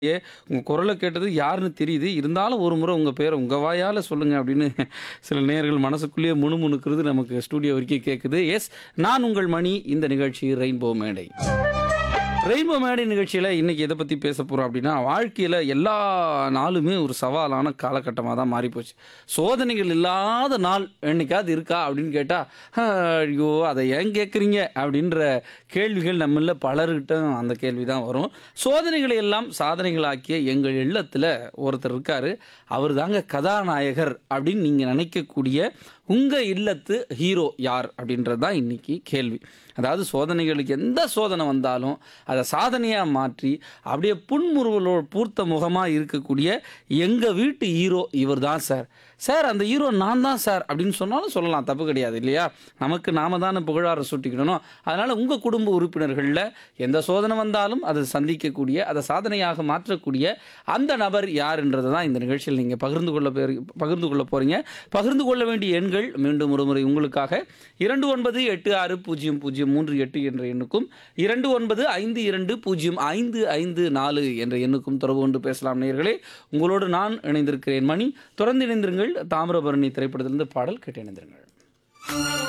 ஏ உங்க குரல கேட்டது யாருன்னு தெரியுது. இருந்தாலும் ஒரு முறை உங்க பேர உங்க வாயால சொல்லுங்க அப்படின்னு சில நேயர்கள் மனசுக்குள்ளேயே முணுமுணுக்கிறது நமக்கு ஸ்டூடியோ வரைக்கும் கேட்குது. எஸ் நான் உங்கள் மணி இந்த நிகழ்ச்சி ரெயின்போ மேடை. ரெயின்போ மேடை நிகழ்ச்சியில இன்னைக்கு எத பத்தி பேச போறோம் அப்படின்னா, வாழ்க்கையில எல்லா நாளுமே ஒரு சவாலான காலகட்டமா தான் மாறிப்போச்சு. சோதனைகள் இல்லாத நாள் என்னைக்காவது இருக்கா அப்படின்னு கேட்டா, ஐயோ! அத ஏன் கேட்குறீங்க? அப்படின்ற கேள்விகள் நம்மள்ல பலர்கிட்ட அந்த கேள்வி தான் வரும். சோதனைகளை எல்லாம் சாதனைகளாக்கிய எங்கள் இல்லத்துல ஒருத்தர் இருக்காரு. அவர் தாங்க கதாநாயகர் அப்படின்னு நீங்க நினைக்கக்கூடிய உங்க இல்லத்து ஹீரோ யார்? அப்படின்றது தான் இன்னைக்கு கேள்வி. அதாவது சோதனைகளுக்கு எந்த சோதனை வந்தாலும் அத சாதனையா மாற்றி அப்படியே புன்முறுவலோ பூர்த்த முகமா இருக்கக்கூடிய எங்க வீட்டு ஹீரோ இவர் தான் சார். சார் அந்த ஹீரோ நான் தான் சார் அப்படின்னு சொன்னாலும் சொல்லலாம். தப்பு கிடையாது இல்லையா? நமக்கு நாம தானே புகழாரம் சூட்டிக்கிடணும். அதனால உங்க குடும்ப உறுப்பினர்கள்ல எந்த சோதனை வந்தாலும் அதை சந்திக்கக்கூடிய, அதை சாதனையாக மாற்றக்கூடிய அந்த நபர் யாருன்றத தான் இந்த நிகழ்ச்சியில் நீங்க பகிர்ந்து கொள்ள பேர் பகிர்ந்து கொள்ள போறீங்க. பகிர்ந்து கொள்ள வேண்டிய எண்கள் மீண்டும் ஒருமுறை உங்களுக்காக 29860038 என்ற எண்ணுக்கும் 29520554 என்ற எண்ணுக்கும் தொடர்பு கொண்டு பேசலாம் நேயர்களே. உங்களோடு நான் இணைந்திருக்கிறேன் மணி. தொடர்ந்து இணைந்திருங்கள். தாமிரபரணி திரைப்படத்திலிருந்து பாடல் கேட்டு இணைந்திருங்கள்.